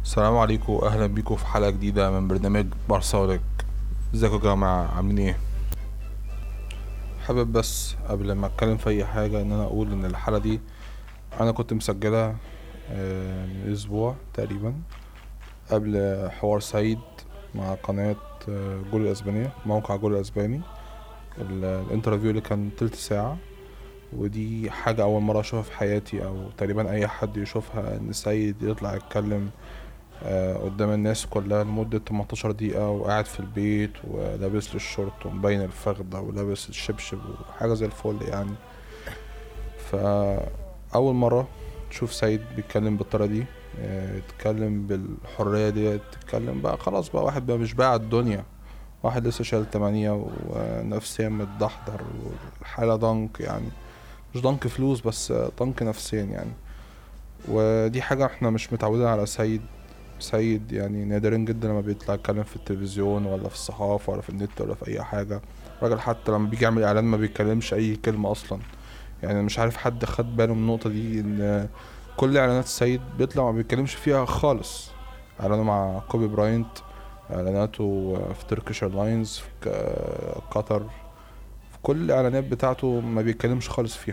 السلام عليكم واهلا بيكم في حلقه جديده من برنامج بارساولك ازيكم يا جماعه عاملين ايه حابب بس قبل ما اتكلم في اي حاجه ان انا اقول ان الحلقه دي انا كنت مسجلها آه، من اسبوع تقريبا قبل حوار سعيد مع قناه آه، جول الاسبانيه موقع جول الاسباني ال- الانترفيو اللي كان تلت ساعه ودي حاجة أول مرة أشوفها في حياتي أو تقريبا أي حد يشوفها إن سيد يطلع يتكلم آه، قدام الناس كلها لمدة 18 دقيقة وقاعد في البيت ولابس له الشورت ومبين الفخدة ولابس الشبشب وحاجة زي الفل يعني فأول مرة تشوف سيد بيتكلم بالطريقة دي آه، يتكلم بالحرية دي يتكلم بقى خلاص بقى واحد بقى مش بايع الدنيا واحد لسه شايل تمانية ونفسيا متدحضر والحالة ضنك يعني مش ضنك فلوس بس ضنك نفسيا يعني ودي حاجة احنا مش متعودين على سيد سيد يعني نادرين جدا لما بيطلع يتكلم في التلفزيون ولا في الصحافة ولا في النت ولا في أي حاجة الراجل حتى لما بيجي يعمل إعلان ما بيتكلمش أي كلمة أصلا يعني مش عارف حد خد باله من النقطة دي إن كل إعلانات السيد بيطلع ما بيتكلمش فيها خالص إعلانه مع كوبي براينت إعلاناته في تركيش ايرلاينز في ك- قطر في كل الإعلانات بتاعته ما بيتكلمش خالص فيها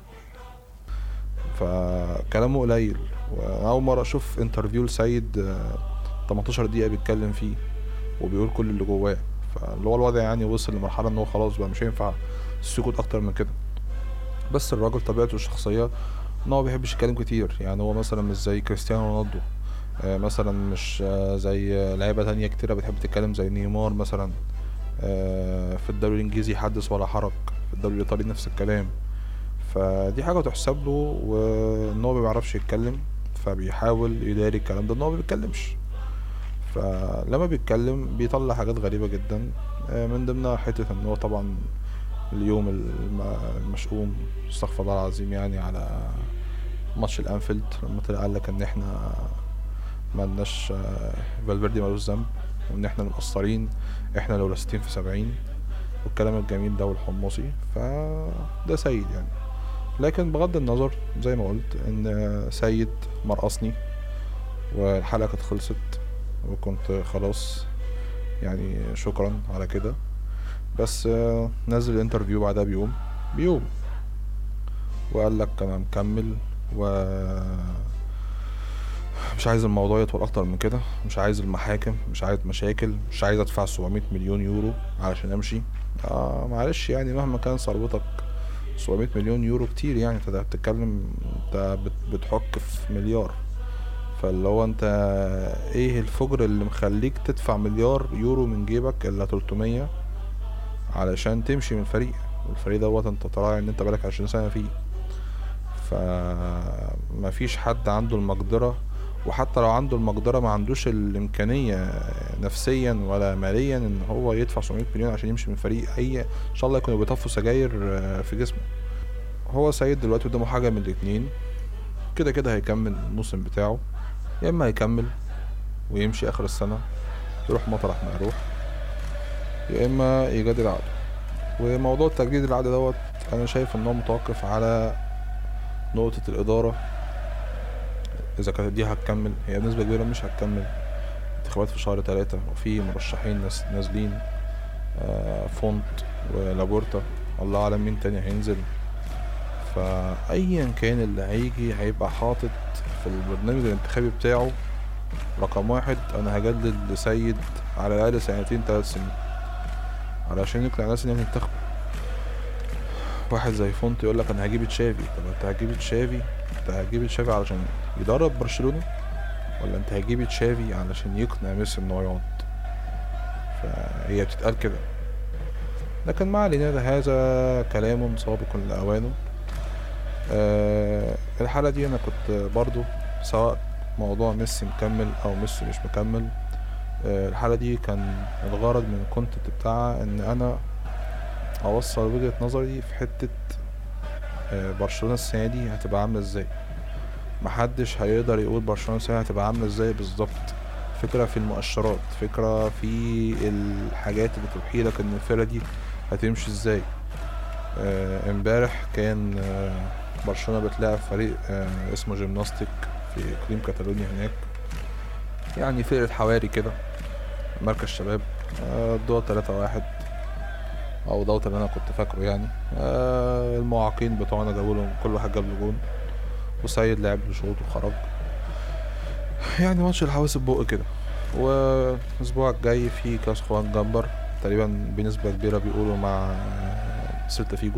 فكلامه قليل واول مره اشوف انترفيو لسيد آه، 18 دقيقه بيتكلم فيه وبيقول كل اللي جواه فاللي هو الوضع يعني وصل لمرحله ان هو خلاص بقى مش هينفع السكوت اكتر من كده بس الراجل طبيعته الشخصيه ان هو بيحبش يتكلم كتير يعني هو مثلا مش زي كريستيانو رونالدو آه، مثلا مش آه، زي آه، لعيبه تانية كتيرة بتحب تتكلم زي نيمار مثلا آه، في الدوري الانجليزي حدث ولا حرج في الدوري الايطالي نفس الكلام فدي حاجة تحسب له وان هو ما بيعرفش يتكلم فبيحاول يداري الكلام ده ان هو ما بيتكلمش فلما بيتكلم بيطلع حاجات غريبة جدا آه، من ضمنها حتة ان هو طبعا اليوم الم- المشؤوم استغفر الله العظيم يعني على ماتش الانفيلد لما طلع قال لك ان احنا ملناش آه، فالفيردي ملوش ذنب وان احنا المقصرين احنا لو ستين في سبعين والكلام الجميل ده والحمصي فده سيد يعني لكن بغض النظر زي ما قلت ان سيد مرقصني والحلقة كانت خلصت وكنت خلاص يعني شكرا على كده بس آه، نزل الانترفيو بعدها بيوم بيوم وقال لك انا مكمل و مش عايز الموضوع يطول اكتر من كده مش عايز المحاكم مش عايز مشاكل مش عايز ادفع 700 مليون يورو علشان امشي آه معلش يعني مهما كان ثروتك 700 مليون يورو كتير يعني انت بتتكلم انت بت- بتحك في مليار فاللي هو انت ايه الفجر اللي مخليك تدفع مليار يورو من جيبك الا 300 علشان تمشي من الفريق والفريق دوت انت تراعي ان انت بقالك 20 سنة فيه فمفيش حد عنده المقدرة وحتى لو عنده المقدرة ما عندوش الإمكانية نفسيا ولا ماليا إن هو يدفع 700 مليون عشان يمشي من فريق أي إن شاء الله يكونوا بيطفوا سجاير آه، في جسمه هو سيد دلوقتي قدامه حاجة من الاتنين كده كده هيكمل الموسم بتاعه يا إما هيكمل ويمشي آخر السنة يروح مطرح ما يروح يا إما يجدد عقده وموضوع تجديد العقد دوت أنا شايف إن هو متوقف على نقطة الإدارة إذا كانت دي هتكمل هي بنسبة كبيرة مش هتكمل انتخابات في شهر تلاتة وفي مرشحين ناس نازلين آه، فونت ولابورتا الله أعلم مين تاني هينزل فأيا كان اللي هيجي هيبقى حاطط في البرنامج الانتخابي بتاعه رقم واحد أنا هجدد لسيد على الأقل سنتين تلات سنين علشان يقنع الناس إنهم ينتخبوا واحد زي فونت يقول لك انا هجيب تشافي طب انت هتجيب تشافي انت هتجيب تشافي علشان يدرب برشلونة ولا انت هتجيب تشافي علشان يقنع ميسي ان هو يقعد فهي بتتقال كده لكن ما علينا ده هذا كلام سابق لأوانه أه الحلقة دي انا كنت برضو سواء موضوع ميسي مكمل او ميسي مش مكمل أه الحلقة دي كان الغرض من الكونتنت بتاعها ان انا اوصل وجهة نظري في حتة آه، برشلونة السنة دي هتبقى عاملة ازاي محدش هيقدر يقول برشلونة السنة دي هتبقى عاملة ازاي بالظبط فكرة في المؤشرات فكرة في الحاجات اللي توحي لك ان الفرقة دي هتمشي ازاي آه، امبارح كان آه، برشلونة بتلاعب فريق آه، اسمه جيمناستيك في اقليم كاتالونيا هناك يعني فرقة حواري كده مركز شباب آه، الدور تلاتة واحد او دوت اللي انا كنت فاكره يعني آه المعاقين بتوعنا جابوا لهم كل واحد جاب له جون وسيد لعب له شوط وخرج يعني ماتش الحواس بق كده والاسبوع الجاي في كاس خوان جمبر تقريبا بنسبة كبيرة بيقولوا مع سيلتا فيجو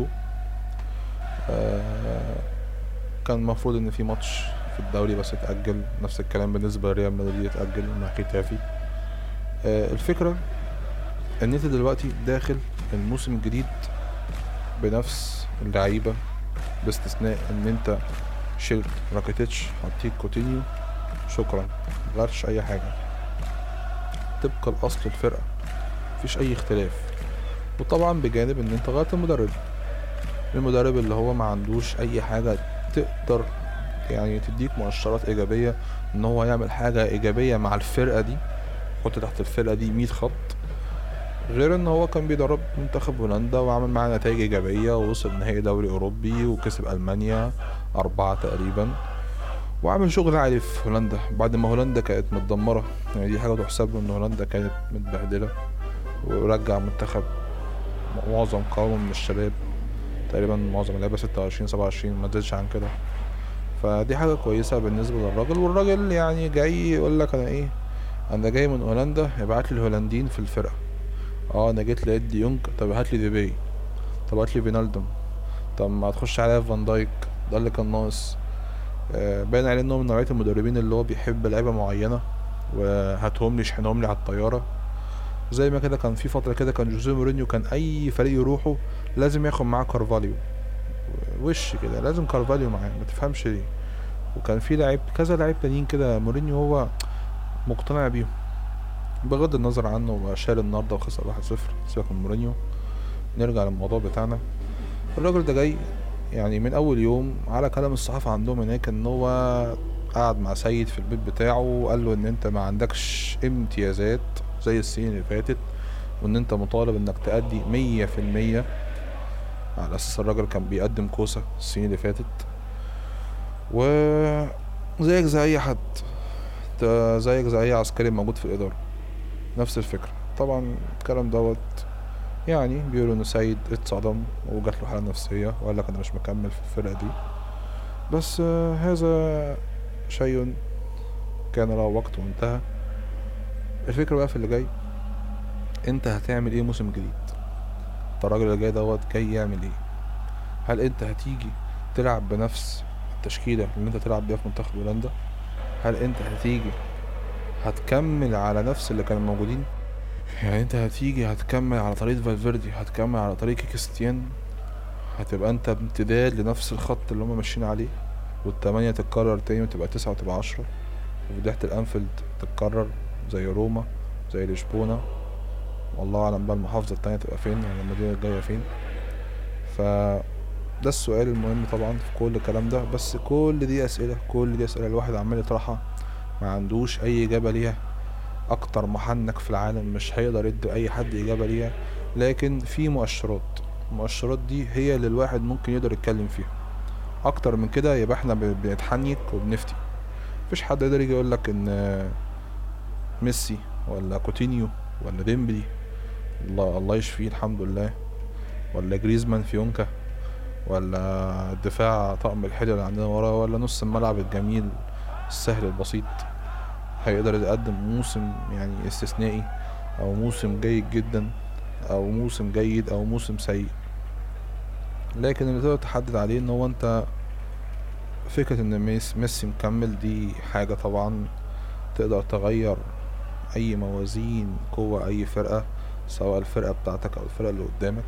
آه كان المفروض ان في ماتش في الدوري بس اتأجل نفس الكلام بالنسبة لريال مدريد اتأجل مع ختافي آه الفكرة ان انت دلوقتي داخل الموسم الجديد بنفس اللعيبة باستثناء ان انت شلت راكيتيتش حطيت كوتينيو شكرا مغيرتش اي حاجة طبق الاصل الفرقة مفيش اي اختلاف وطبعا بجانب ان انت غيرت المدرب المدرب اللي هو ما عندوش اي حاجة تقدر يعني تديك مؤشرات ايجابية ان هو يعمل حاجة ايجابية مع الفرقة دي حط تحت الفرقة دي مية خط غير ان هو كان بيدرب منتخب هولندا وعمل معاه نتائج ايجابية ووصل نهائي دوري اوروبي وكسب المانيا اربعة تقريبا وعمل شغل عالي في هولندا بعد ما هولندا كانت متدمرة يعني دي حاجة تحسب له ان هولندا كانت متبهدلة ورجع منتخب معظم قوامه من الشباب تقريبا معظم اللعيبة ستة وعشرين سبعة وعشرين ما تزيدش عن كده فدي حاجة كويسة بالنسبة للراجل والراجل يعني جاي يقول لك انا ايه انا جاي من هولندا ابعت لي الهولنديين في الفرقة اه انا جيت لقيت دي يونج طب هات لي ديبي طب هات لي فينالدوم طب ما تخش عليا فان دايك ده اللي كان ناقص آه باين عليه انه من نوعية المدربين اللي هو بيحب لعيبة معينة وهاتهم لي شحنهم لي على الطيارة زي ما كده كان في فترة كده كان جوزيه مورينيو كان أي فريق يروحه لازم ياخد معاه كارفاليو وش كده لازم كارفاليو معاه ما تفهمش ليه وكان في لعيب كذا لعيب تانيين كده مورينيو هو مقتنع بيهم بغض النظر عنه هو شال النهارده وخسر واحد صفر سيبك من مورينيو نرجع للموضوع بتاعنا الراجل ده جاي يعني من اول يوم على كلام الصحافة عندهم هناك ان هو قعد مع سيد في البيت بتاعه وقال له ان انت ما عندكش امتيازات زي السنين اللي فاتت وان انت مطالب انك تأدي مية في المية على اساس الراجل كان بيقدم كوسة السنين اللي فاتت و زيك زي اي حد انت زيك زي اي عسكري موجود في الادارة نفس الفكرة طبعا الكلام دوت يعني بيقولوا ان سيد اتصدم وجات له حالة نفسية وقال لك انا مش مكمل في الفرقة دي بس آه، هذا شيء كان له وقت وانتهى الفكرة بقى في اللي جاي انت هتعمل ايه موسم جديد انت الراجل اللي جاي دوت جاي يعمل ايه هل انت هتيجي تلعب بنفس التشكيلة اللي انت تلعب بيها في منتخب هولندا هل انت هتيجي هتكمل على نفس اللي كانوا موجودين يعني انت هتيجي هتكمل على طريقة فالفيردي هتكمل على طريقة كريستيان هتبقى انت امتداد لنفس الخط اللي هما ماشيين عليه والتمانية تتكرر تاني وتبقى تسعة وتبقى عشرة وفضيحة الأنفيلد تتكرر زي روما زي لشبونة والله أعلم بقى المحافظة التانية تبقى فين يعني المدينة الجاية فين ف ده السؤال المهم طبعا في كل الكلام ده بس كل دي أسئلة كل دي أسئلة الواحد عمال يطرحها ما عندوش أي إجابة ليها أكتر محنك في العالم مش هيقدر يدي أي حد إجابة ليها لكن في مؤشرات المؤشرات دي هي اللي الواحد ممكن يقدر يتكلم فيها اكتر من كده يبقى احنا ب- بنتحنيك وبنفتي مفيش حد يقدر يجي يقولك ان ميسي ولا كوتينيو ولا ديمبلي الله الله يشفيه الحمد لله ولا جريزمان فيونكا ولا الدفاع طقم الحلو اللي عندنا ورا ولا نص الملعب الجميل السهل البسيط هيقدر يقدم موسم يعني استثنائي او موسم جيد جدا او موسم جيد او موسم سيء لكن اللي تقدر تحدد عليه ان هو انت فكرة ان ميس ميسي مكمل دي حاجة طبعا تقدر تغير اي موازين قوة اي فرقة سواء الفرقة بتاعتك او الفرقة اللي قدامك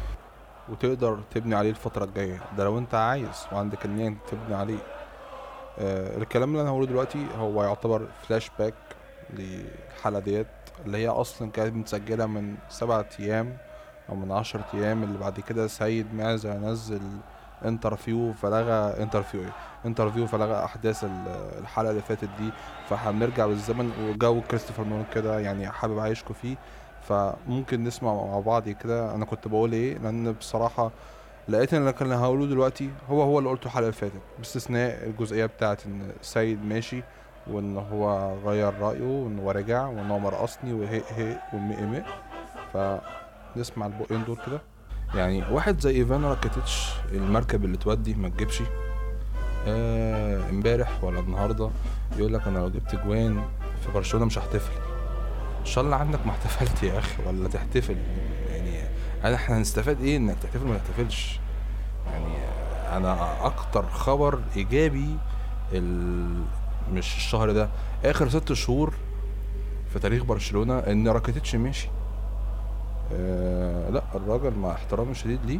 وتقدر تبني عليه الفترة الجاية ده لو انت عايز وعندك النية انك تبني عليه آه الكلام اللي انا هقوله دلوقتي هو يعتبر فلاش باك للحلقة ديت اللي هي اصلا كانت متسجلة من سبعة ايام او من عشرة ايام اللي بعد كده سيد معزة نزل انترفيو فلغى انترفيو ايه انترفيو فلغى احداث ال- الحلقة اللي فاتت دي فهنرجع بالزمن وجو كريستوفر نولان كده يعني حابب اعيشكوا فيه فممكن نسمع مع بعض كده انا كنت بقول ايه لان بصراحة لقيت ان اللي كان هقوله دلوقتي هو هو اللي قلته الحلقة اللي فاتت باستثناء الجزئية بتاعت ان سيد ماشي وان هو غير رايه وان هو رجع وان هو مرقصني وهي هي ومي مي فنسمع البقين دول كده يعني واحد زي ايفان راكيتيتش المركب اللي تودي ما تجيبش آه، امبارح ولا النهارده يقول لك انا لو جبت جوان في برشلونه مش هحتفل ان شاء الله عنك ما احتفلت يا اخي ولا تحتفل يعني انا احنا هنستفاد ايه انك تحتفل وما تحتفلش يعني انا اكتر خبر ايجابي ال... مش الشهر ده اخر ست شهور في تاريخ برشلونه ان راكيتيتش ماشي آه لا الراجل مع احترامي الشديد ليه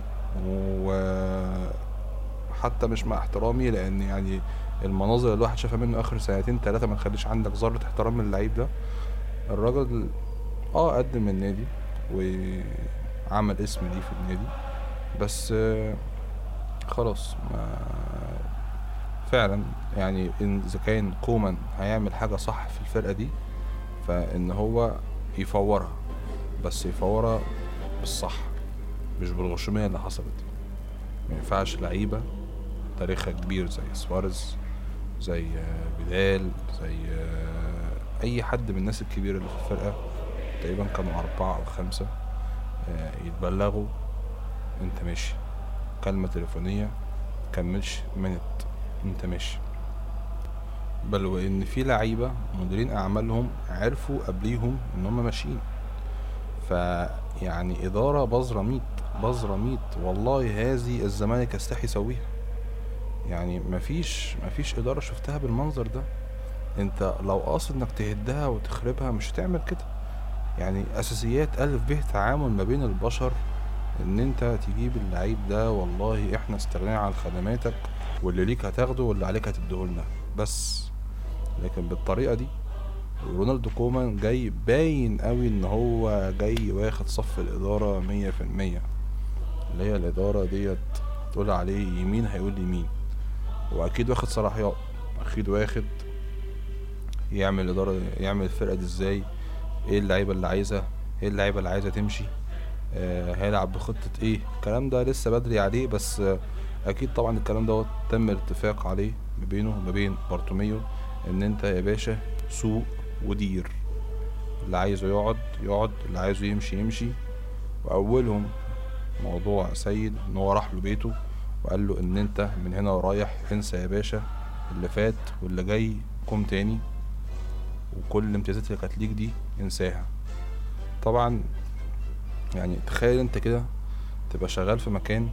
وحتى مش مع احترامي لان يعني المناظر اللي الواحد شافها منه اخر سنتين ثلاثه ما تخليش عندك ذره احترام للعيب ده الراجل اه قدم النادي وعمل اسم ليه في النادي بس آه خلاص ما فعلا يعني ان اذا كان كومان هيعمل حاجه صح في الفرقه دي فان هو يفورها بس يفورها بالصح مش بالغشوميه اللي حصلت ما ينفعش لعيبه تاريخها كبير زي سواريز زي آه، بلال زي آه، اي حد من الناس الكبيره اللي في الفرقه تقريبا كانوا اربعه او خمسه آه، يتبلغوا انت ماشي كلمه تليفونيه كملش منت انت ماشي بل وان في لعيبه مديرين اعمالهم عرفوا قبليهم ان هم ماشيين فيعني اداره بذره ميت بذره ميت والله هذه الزمالك يستحي يسويها يعني مفيش مفيش اداره شفتها بالمنظر ده انت لو قاصد انك تهدها وتخربها مش هتعمل كده يعني اساسيات الف به تعامل ما بين البشر ان انت تجيب اللعيب ده والله احنا استغنينا عن خدماتك واللي ليك هتاخده واللي عليك هتديهولنا بس لكن بالطريقه دي رونالدو كومان جاي باين قوي ان هو جاي واخد صف الاداره مية في المية اللي هي الاداره ديت تقول عليه يمين هيقول يمين واكيد واخد صلاحيات اكيد واخد يعمل الاداره يعمل الفرقه دي ازاي ايه اللعيبه اللي عايزها ايه اللعيبه اللي عايزه تمشي آه هيلعب بخطه ايه الكلام ده لسه بدري عليه بس آه اكيد طبعا الكلام دوت تم الاتفاق عليه ما بينه وما بين بارتوميو ان انت يا باشا سوق ودير اللي عايزه يقعد يقعد اللي عايزه يمشي يمشي واولهم موضوع سيد ان هو راح له بيته وقال له ان انت من هنا ورايح انسى يا باشا اللي فات واللي جاي قوم تاني وكل الامتيازات اللي كانت ليك دي انساها طبعا يعني تخيل انت كده تبقى شغال في مكان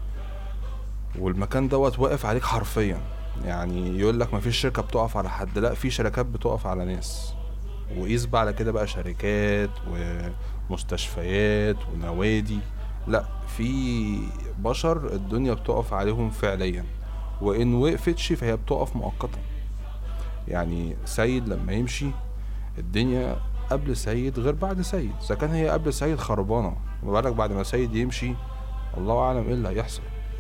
والمكان دوت واقف عليك حرفيا يعني يقول لك مفيش شركه بتقف على حد لا في شركات بتقف على ناس وقيس بقى على كده بقى شركات ومستشفيات ونوادي لا في بشر الدنيا بتقف عليهم فعليا وان وقفتش فهي بتقف مؤقتا يعني سيد لما يمشي الدنيا قبل سيد غير بعد سيد اذا كان هي قبل سيد خربانه ما بالك بعد ما سيد يمشي الله اعلم ايه اللي هيحصل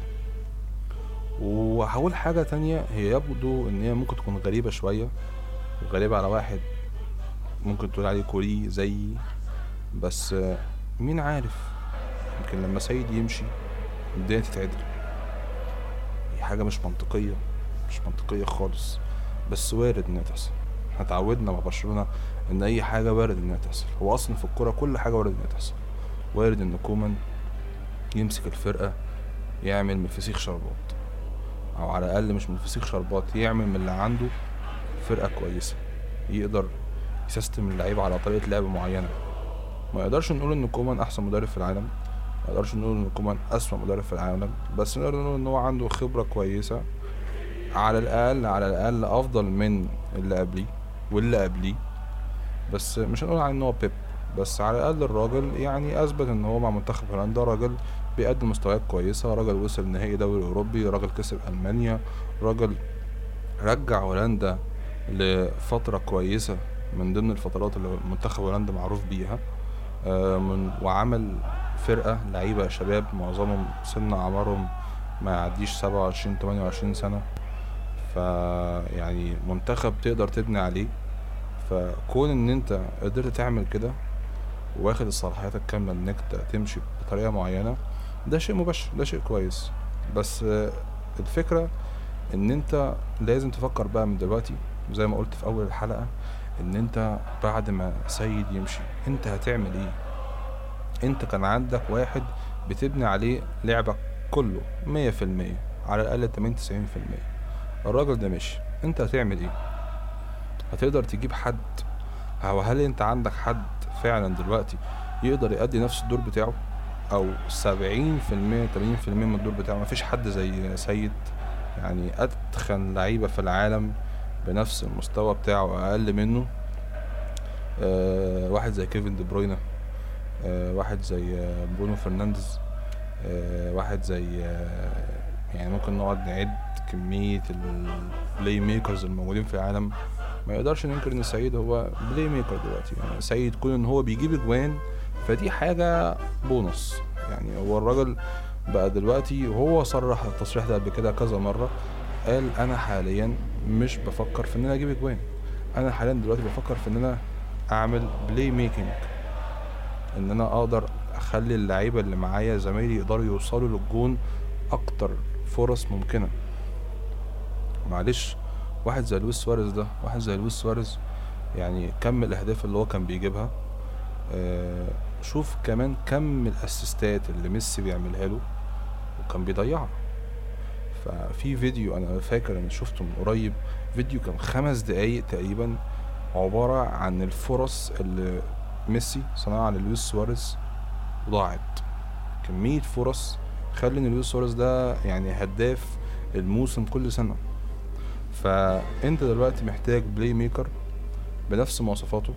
وهقول حاجة تانية هي يبدو ان هي ممكن تكون غريبة شوية غريبة على واحد ممكن تقول عليه كوري زيي بس مين عارف يمكن لما سيد يمشي الدنيا تتعدل هي حاجة مش منطقية مش منطقية خالص بس وارد انها تحصل احنا اتعودنا مع برشلونة ان اي حاجة وارد انها تحصل هو اصلا في الكورة كل حاجة وارد انها تحصل وارد ان كومان يمسك الفرقة يعمل من الفسيخ شربات او على الاقل مش من الفسيخ شربات يعمل من اللي عنده فرقة كويسة يقدر يسيستم اللعيبة على طريقة لعب معينة ما يقدرش نقول ان كومان احسن مدرب في العالم ما يقدرش نقول ان كومان اسوأ مدرب في العالم بس نقدر نقول ان هو عنده خبرة كويسة على الاقل على الاقل افضل من اللي قبليه واللي قبليه بس مش هنقول عليه ان هو بيب بس على الاقل الراجل يعني اثبت ان هو مع منتخب هولندا راجل بيقدم مستويات كويسة راجل وصل نهائي دوري اوروبي راجل كسب المانيا راجل رجع هولندا لفترة كويسة من ضمن الفترات اللي منتخب هولندا معروف بيها آه، من وعمل فرقة لعيبة شباب معظمهم سن أعمارهم ما يعديش سبعة وعشرين تمانية وعشرين سنة فيعني منتخب تقدر تبني عليه فكون ان انت قدرت تعمل كده واخد الصلاحيات الكاملة انك تمشي بطريقة معينة ده شيء مبشر ده شيء كويس بس آه، الفكرة ان انت لازم تفكر بقى من دلوقتي زي ما قلت في اول الحلقه ان انت بعد ما سيد يمشي انت هتعمل ايه انت كان عندك واحد بتبني عليه لعبك كله مية في المية على الاقل تمانين تسعين في المية الراجل ده مشي انت هتعمل ايه هتقدر تجيب حد او هل انت عندك حد فعلا دلوقتي يقدر يأدي نفس الدور بتاعه او سبعين في المية تمانين في المية من الدور بتاعه مفيش حد زي سيد يعني اتخن لعيبة في العالم بنفس المستوى بتاعه اقل منه آه واحد زي كيفن دي بروينا آه واحد زي آه برونو فرنانديز آه واحد زي آه يعني ممكن نقعد نعد كمية البلاي ميكرز الموجودين في العالم ما يقدرش ننكر ان سعيد هو بلاي ميكر دلوقتي يعني سعيد كون ان هو بيجيب اجوان فدي حاجة بونص يعني هو الراجل بقى دلوقتي وهو صرح التصريح ده قبل كده كذا مرة قال انا حاليا مش بفكر في ان انا اجيب اجوان انا حاليا دلوقتي بفكر في ان انا اعمل بلاي ميكنج ان انا اقدر اخلي اللعيبه اللي معايا زمايلي يقدروا يوصلوا للجون اكتر فرص ممكنه معلش واحد زي لويس سواريز ده واحد زي لويس سواريز يعني كم الاهداف اللي هو كان بيجيبها آه شوف كمان كم الاسيستات اللي ميسي بيعملها له وكان بيضيعها ففي فيديو انا فاكر انا شفته من قريب فيديو كان خمس دقايق تقريبا عبارة عن الفرص اللي ميسي صنعها للويس سواريز ضاعت كمية فرص خلي ان لويس سواريز ده يعني هداف الموسم كل سنة فانت دلوقتي محتاج بلاي ميكر بنفس مواصفاته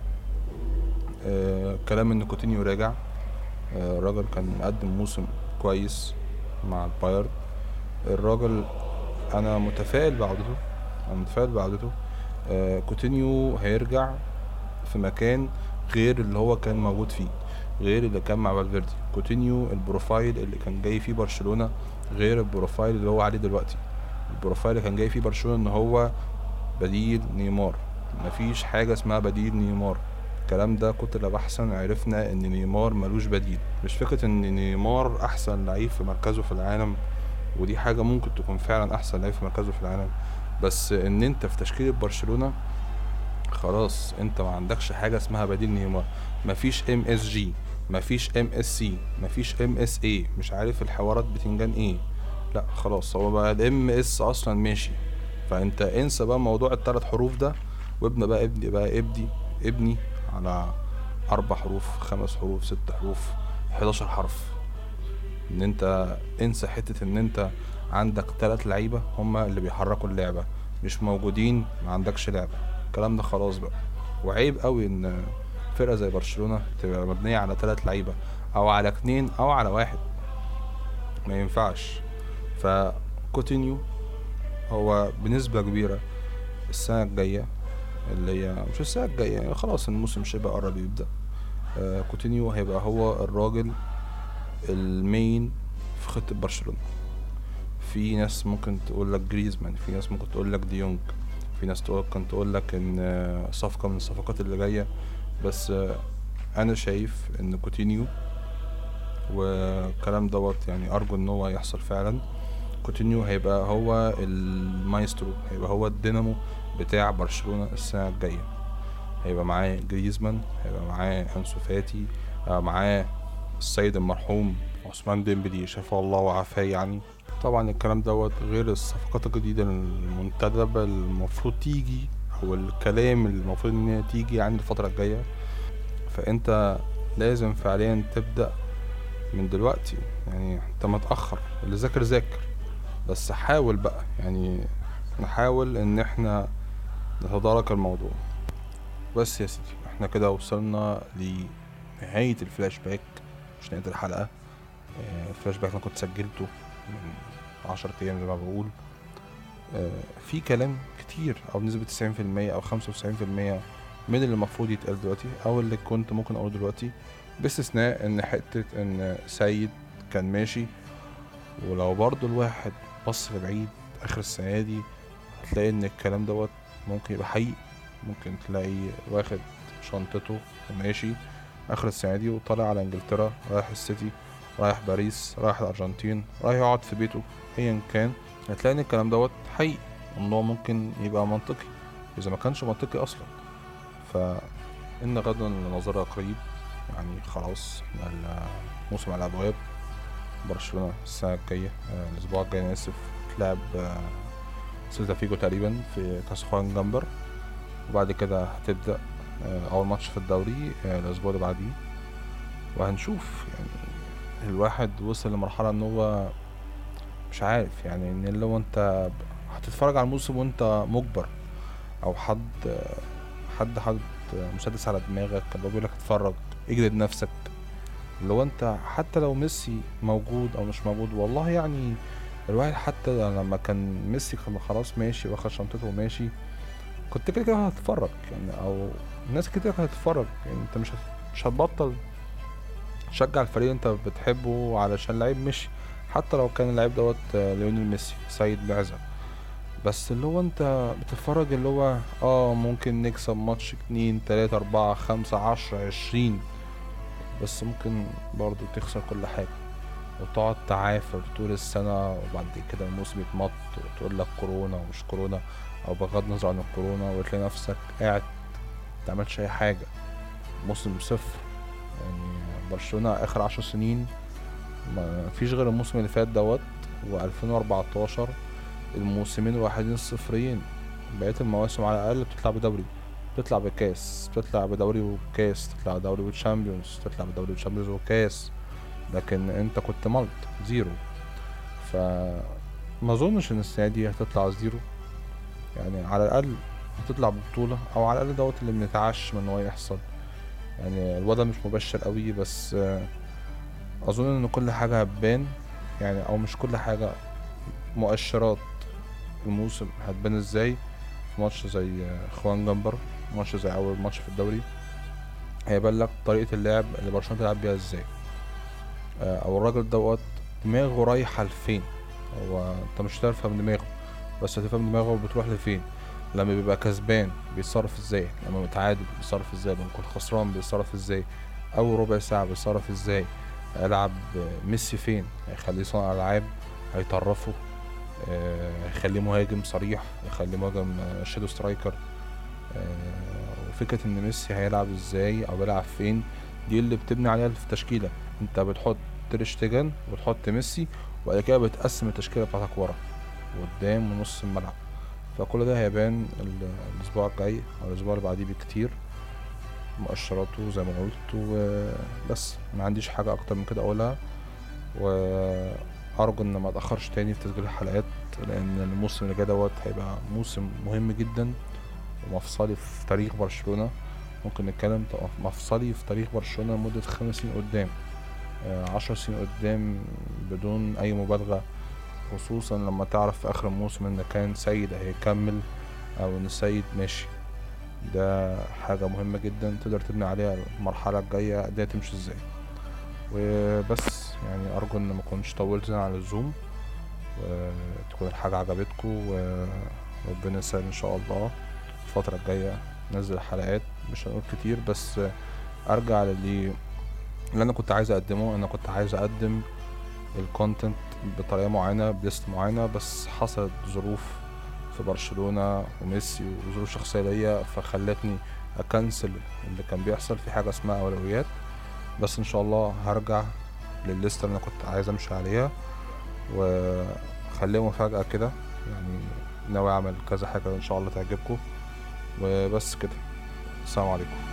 آه كلام ان كوتينيو راجع آه الراجل كان مقدم موسم كويس مع البايرن الراجل انا متفائل بعودته انا متفائل بعودته آه كوتينيو هيرجع في مكان غير اللي هو كان موجود فيه غير اللي كان مع فالفيردي كوتينيو البروفايل اللي كان جاي فيه برشلونة غير البروفايل اللي هو عليه دلوقتي البروفايل اللي كان جاي فيه برشلونة ان هو بديل نيمار مفيش حاجة اسمها بديل نيمار الكلام ده كنت بحثا عرفنا ان نيمار ملوش بديل مش فكرة ان نيمار احسن لعيب في مركزه في العالم ودي حاجة ممكن تكون فعلا احسن لعيب في مركزه في العالم بس ان انت في تشكيلة برشلونة خلاص انت ما عندكش حاجة اسمها بديل نيمار مفيش ام اس جي مفيش ام اس سي مفيش ام اس اي مش عارف الحوارات بتنجان ايه لا خلاص هو بقى الام اس اصلا ماشي فانت انسى بقى موضوع الثلاث حروف ده وابني بقى ابني بقى ابني ابني على اربع حروف خمس حروف ست حروف 11 حرف ان انت انسى حتة ان انت عندك ثلاث لعيبة هما اللي بيحركوا اللعبة مش موجودين ما عندكش لعبة الكلام ده خلاص بقى وعيب قوي ان فرقة زي برشلونة تبقى مبنية على ثلاث لعيبة او على اتنين او على واحد ما ينفعش فكوتينيو هو بنسبة كبيرة السنة الجاية اللي هي مش السنة الجاية خلاص الموسم شبه قرب يبدأ آه كوتينيو هيبقى هو الراجل المين في خطة برشلونة في ناس ممكن تقول لك جريزمان في ناس ممكن تقول لك ديونج في ناس تقول ممكن تقول لك ان صفقة من الصفقات اللي جاية بس انا شايف ان كوتينيو والكلام دوت يعني ارجو ان هو يحصل فعلا كوتينيو هيبقى هو المايسترو هيبقى هو الدينامو بتاع برشلونة السنة الجاية هيبقى معاه جريزمان هيبقى معاه انسو فاتي هيبقى معاه السيد المرحوم عثمان ديمبلي شفاه الله وعافاه يعني طبعا الكلام دوت غير الصفقات الجديدة المنتدبة المفروض تيجي او الكلام اللي المفروض ان هي تيجي يعني الفترة الجاية فانت لازم فعليا تبدأ من دلوقتي يعني انت متأخر اللي ذاكر ذاكر بس حاول بقى يعني نحاول ان احنا نتدارك الموضوع بس يا سيدي احنا كده وصلنا لنهاية الفلاش باك مش نهاية الحلقة الفلاش باك انا كنت سجلته من عشرة ايام زي ما بقول في كلام كتير او بنسبة تسعين في المية او خمسة وتسعين في المية من اللي المفروض يتقال دلوقتي او اللي كنت ممكن اقوله دلوقتي باستثناء ان حتة ان سيد كان ماشي ولو برضو الواحد بص لبعيد اخر السنة دي هتلاقي ان الكلام دوت ممكن يبقى حقيقي ممكن تلاقي واخد شنطته وماشي اخر السنة دي وطالع على انجلترا رايح السيتي رايح باريس رايح الارجنتين رايح يقعد في بيته ايا كان هتلاقي ان الكلام دوت حقيقي الموضوع ممكن يبقى منطقي اذا ما كانش منطقي اصلا فان غدا لنظرة قريب يعني خلاص الموسم على الابواب برشلونة السنة الجاية آه، الاسبوع الجاي انا اسف تلعب آه، سيلتا فيجو تقريبا في كاس خوان جامبر وبعد كده هتبدأ آه، أول ماتش في الدوري آه، الأسبوع اللي بعديه وهنشوف يعني الواحد وصل لمرحلة إن هو مش عارف يعني إن اللي هو أنت هتتفرج على الموسم وأنت مجبر أو حد حد حد مسدس على دماغك اللي هو بيقولك اتفرج اجلد نفسك اللي هو أنت حتى لو ميسي موجود أو مش موجود والله يعني الواحد حتى لما كان ميسي كان خلاص ماشي واخد شنطته وماشي كنت كده كده هتتفرج يعني او الناس كده كده هتتفرج يعني انت مش هت- مش هتبطل تشجع الفريق اللي انت بتحبه علشان لعيب مشي حتى لو كان اللعيب دوت آه، ليونيل ميسي سيد بعزة بس اللي هو انت بتتفرج اللي هو اه ممكن نكسب ماتش اتنين تلاتة اربعة خمسة عشرة عشرين بس ممكن برضو تخسر كل حاجة وتقعد تعافر طول السنة وبعد كده الموسم يتمط وتقول لك كورونا ومش كورونا أو بغض النظر عن الكورونا وتلاقي نفسك قاعد متعملش أي حاجة موسم صفر يعني برشلونة آخر عشر سنين ما فيش غير الموسم اللي فات دوت وألفين وأربعتاشر الموسمين الوحيدين الصفريين بقية المواسم على الأقل بتطلع بدوري بتطلع بكاس بتطلع بدوري وكاس تطلع بدوري وتشامبيونز تطلع بدوري وتشامبيونز وكاس لكن انت كنت ملط زيرو ف ما اظنش ان السنه دي هتطلع زيرو يعني على الاقل هتطلع ببطوله او على الاقل دوت اللي بنتعش من ان هو يحصل يعني الوضع مش مبشر قوي بس آه، اظن ان كل حاجه هتبان يعني او مش كل حاجه مؤشرات الموسم هتبان ازاي في ماتش زي آه، خوان جمبر ماتش زي اول ماتش في الدوري هيبان لك طريقه اللعب اللي برشلونه تلعب بيها ازاي آه، او الراجل دوت دماغه رايحة لفين هو انت مش هتفهم دماغه بس هتفهم دماغه بتروح لفين لما بيبقى كسبان بيتصرف ازاي لما متعادل بيتصرف ازاي لما يكون خسران بيتصرف ازاي اول ربع ساعة بيتصرف ازاي هيلعب ميسي فين هيخليه صانع العاب هيطرفه آه، هيخليه مهاجم صريح هيخليه مهاجم آه، شادو سترايكر آه، وفكرة ان ميسي هيلعب ازاي او بيلعب فين دي اللي بتبني عليها في التشكيلة انت بتحط تريشتجن وتحط ميسي وبعد كده بتقسم التشكيلة بتاعتك ورا وقدام ونص الملعب فكل ده هيبان ال- الأسبوع الجاي أو الأسبوع اللي بعديه بكتير مؤشراته زي ما قلت وبس ما عنديش حاجة أكتر من كده أقولها وأرجو إن ما أتأخرش تاني في تسجيل الحلقات لأن الموسم اللي جاي دوت هيبقى موسم مهم جدا ومفصلي في تاريخ برشلونة ممكن نتكلم ط- مفصلي في تاريخ برشلونة لمدة خمس سنين قدام آه، عشر سنين قدام بدون أي مبالغة خصوصا لما تعرف في آخر الموسم إن كان سيد هيكمل أو إن السيد ماشي ده حاجة مهمة جدا تقدر تبني عليها المرحلة الجاية ده تمشي ازاي وبس يعني أرجو إن ما كنتش طولت زيادة عن اللزوم وتكون الحاجة عجبتكم وربنا يسهل إن شاء الله الفترة الجاية ننزل حلقات مش هنقول كتير بس أرجع للي اللي أنا كنت عايز أقدمه أنا كنت عايز أقدم الكونتنت بطريقة معينة بليست معينة بس حصلت ظروف في برشلونة وميسي وظروف شخصية ليا فخلتني أكنسل اللي كان بيحصل في حاجة اسمها أولويات بس إن شاء الله هرجع للليستة اللي أنا كنت عايز أمشي عليها وخليها مفاجأة كده يعني ناوي أعمل كذا حاجة إن شاء الله تعجبكم وبس كده السلام عليكم